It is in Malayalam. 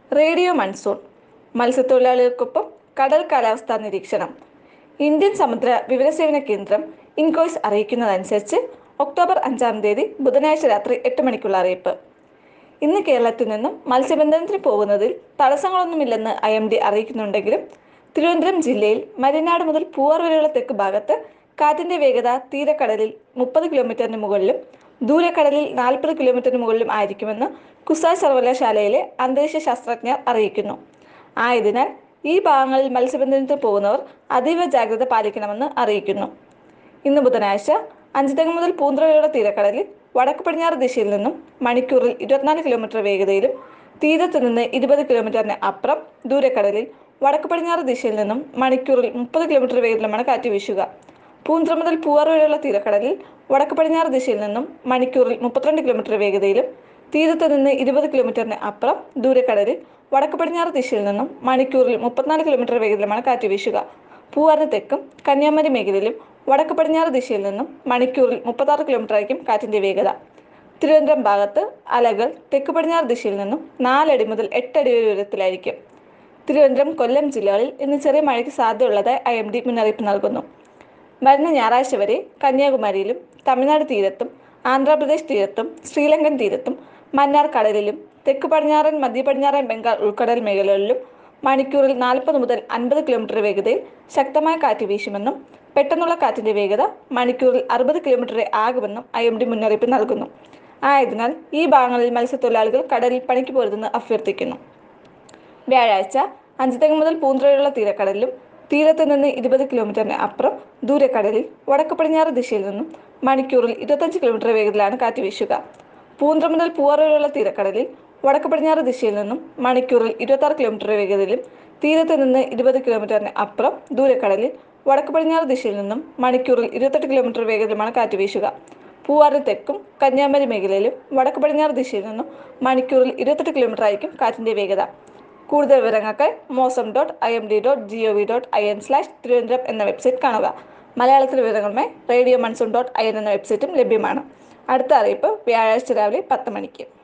റേഡിയോ മൺസൂൺ മത്സ്യത്തൊഴിലാളികൾക്കൊപ്പം കടൽ കാലാവസ്ഥാ നിരീക്ഷണം ഇന്ത്യൻ സമുദ്ര വിവരസേവന കേന്ദ്രം ഇൻകോയ്സ് അറിയിക്കുന്നതനുസരിച്ച് ഒക്ടോബർ അഞ്ചാം തീയതി ബുധനാഴ്ച രാത്രി എട്ട് മണിക്കുള്ള അറിയിപ്പ് ഇന്ന് കേരളത്തിൽ നിന്നും മത്സ്യബന്ധനത്തിന് പോകുന്നതിൽ തടസ്സങ്ങളൊന്നുമില്ലെന്ന് ഐ എം ഡി അറിയിക്കുന്നുണ്ടെങ്കിലും തിരുവനന്തപുരം ജില്ലയിൽ മരിനാട് മുതൽ പൂവാർ വരെയുള്ള തെക്ക് ഭാഗത്ത് കാറ്റിന്റെ വേഗത തീരക്കടലിൽ മുപ്പത് കിലോമീറ്ററിന് മുകളിലും ദൂരക്കടലിൽ നാൽപ്പത് കിലോമീറ്ററിന് മുകളിലും ആയിരിക്കുമെന്ന് കുസായ് സർവകലാശാലയിലെ അന്തരീക്ഷ ശാസ്ത്രജ്ഞർ അറിയിക്കുന്നു ആയതിനാൽ ഈ ഭാഗങ്ങളിൽ മത്സ്യബന്ധനത്തിന് പോകുന്നവർ അതീവ ജാഗ്രത പാലിക്കണമെന്ന് അറിയിക്കുന്നു ഇന്ന് ബുധനാഴ്ച അഞ്ചുതെങ്ങ് മുതൽ പൂന്തുറ വരെയുള്ള തീരക്കടലിൽ വടക്ക് പടിഞ്ഞാറ് ദിശയിൽ നിന്നും മണിക്കൂറിൽ ഇരുപത്തിനാല് കിലോമീറ്റർ വേഗതയിലും തീരത്ത് നിന്ന് ഇരുപത് കിലോമീറ്ററിന് അപ്പുറം ദൂരക്കടലിൽ വടക്ക് പടിഞ്ഞാറ് ദിശയിൽ നിന്നും മണിക്കൂറിൽ മുപ്പത് കിലോമീറ്റർ വേഗത്തിലുമാണ് കാറ്റ് വീശുക പൂന്തുറ മുതൽ പൂവാർ വരെയുള്ള തീരക്കടലിൽ വടക്ക് പടിഞ്ഞാറ് ദിശയിൽ നിന്നും മണിക്കൂറിൽ മുപ്പത്തിരണ്ട് കിലോമീറ്റർ വേഗതയിലും തീരത്ത് നിന്ന് ഇരുപത് കിലോമീറ്ററിന് അപ്പുറം ദൂരക്കടലിൽ വടക്ക് പടിഞ്ഞാറ് ദിശയിൽ നിന്നും മണിക്കൂറിൽ മുപ്പത്തിനാല് കിലോമീറ്റർ വേഗത്തിലുമാണ് കാറ്റ് വീശുക പൂവാറിന് തെക്കും കന്യാകുമാരി മേഖലയിലും വടക്ക് പടിഞ്ഞാറ് ദിശയിൽ നിന്നും മണിക്കൂറിൽ മുപ്പത്താറ് കിലോമീറ്റർ ആയിരിക്കും കാറ്റിന്റെ വേഗത തിരുവനന്തപുരം ഭാഗത്ത് അലകൾ തെക്ക് പടിഞ്ഞാറ് ദിശയിൽ നിന്നും നാലടി മുതൽ എട്ടടി വരെ ഉയരത്തിലായിരിക്കും തിരുവനന്തപുരം കൊല്ലം ജില്ലകളിൽ ഇന്ന് ചെറിയ മഴയ്ക്ക് സാധ്യതയുള്ളതായി ഐ എം ഡി മുന്നറിയിപ്പ് നൽകുന്നു വരുന്ന ഞായറാഴ്ച വരെ കന്യാകുമാരിയിലും തമിഴ്നാട് തീരത്തും ആന്ധ്രാപ്രദേശ് തീരത്തും ശ്രീലങ്കൻ തീരത്തും മന്നാർ കടലിലും തെക്ക് പടിഞ്ഞാറൻ മധ്യ പടിഞ്ഞാറൻ ബംഗാൾ ഉൾക്കടൽ മേഖലകളിലും മണിക്കൂറിൽ നാൽപ്പത് മുതൽ അൻപത് കിലോമീറ്റർ വേഗതയിൽ ശക്തമായ കാറ്റ് വീശുമെന്നും പെട്ടെന്നുള്ള കാറ്റിന്റെ വേഗത മണിക്കൂറിൽ അറുപത് കിലോമീറ്റർ വരെ ആകുമെന്നും ഐ എം ഡി മുന്നറിയിപ്പ് നൽകുന്നു ആയതിനാൽ ഈ ഭാഗങ്ങളിൽ മത്സ്യത്തൊഴിലാളികൾ കടലിൽ പണിക്ക് പോരുതെന്ന് അഭ്യർത്ഥിക്കുന്നു വ്യാഴാഴ്ച അഞ്ചുതെങ്ങ് മുതൽ പൂന്തുറയുള്ള തീരക്കടലിലും തീരത്ത് നിന്ന് ഇരുപത് കിലോമീറ്ററിന് അപ്പുറം ദൂരക്കടലിൽ വടക്ക് പടിഞ്ഞാറ് ദിശയിൽ നിന്നും മണിക്കൂറിൽ ഇരുപത്തഞ്ച് കിലോമീറ്റർ വേഗത്തിലാണ് കാറ്റ് വീശുക പൂന്തുറ മുതൽ പൂവാർ വരെയുള്ള തീരക്കടലിൽ വടക്ക് പടിഞ്ഞാറ് ദിശയിൽ നിന്നും മണിക്കൂറിൽ ഇരുപത്താറ് കിലോമീറ്റർ വേഗതയിലും തീരത്ത് നിന്ന് ഇരുപത് കിലോമീറ്ററിന് അപ്പുറം ദൂരക്കടലിൽ വടക്ക് പടിഞ്ഞാറ് ദിശയിൽ നിന്നും മണിക്കൂറിൽ ഇരുപത്തെട്ട് കിലോമീറ്റർ വേഗത്തിലുമാണ് കാറ്റ് വീശുക പൂവാറിന് തെക്കും കന്യാകുമാരി മേഖലയിലും വടക്ക് പടിഞ്ഞാറ് ദിശയിൽ നിന്നും മണിക്കൂറിൽ ഇരുപത്തെട്ട് കിലോമീറ്റർ ആയിരിക്കും കാറ്റിന്റെ വേഗത കൂടുതൽ വിവരങ്ങൾക്ക് mausam dot I M D dot G O V dot I N slash Thiruvananthapuram എന്ന വെബ്സൈറ്റ് കാണുക മലയാളത്തിലെ വിവരങ്ങളുമായി radio monsoon dot I N എന്ന വെബ്സൈറ്റും ലഭ്യമാണ് അടുത്ത അറിയിപ്പ് വ്യാഴാഴ്ച രാവിലെ പത്ത് മണിക്ക്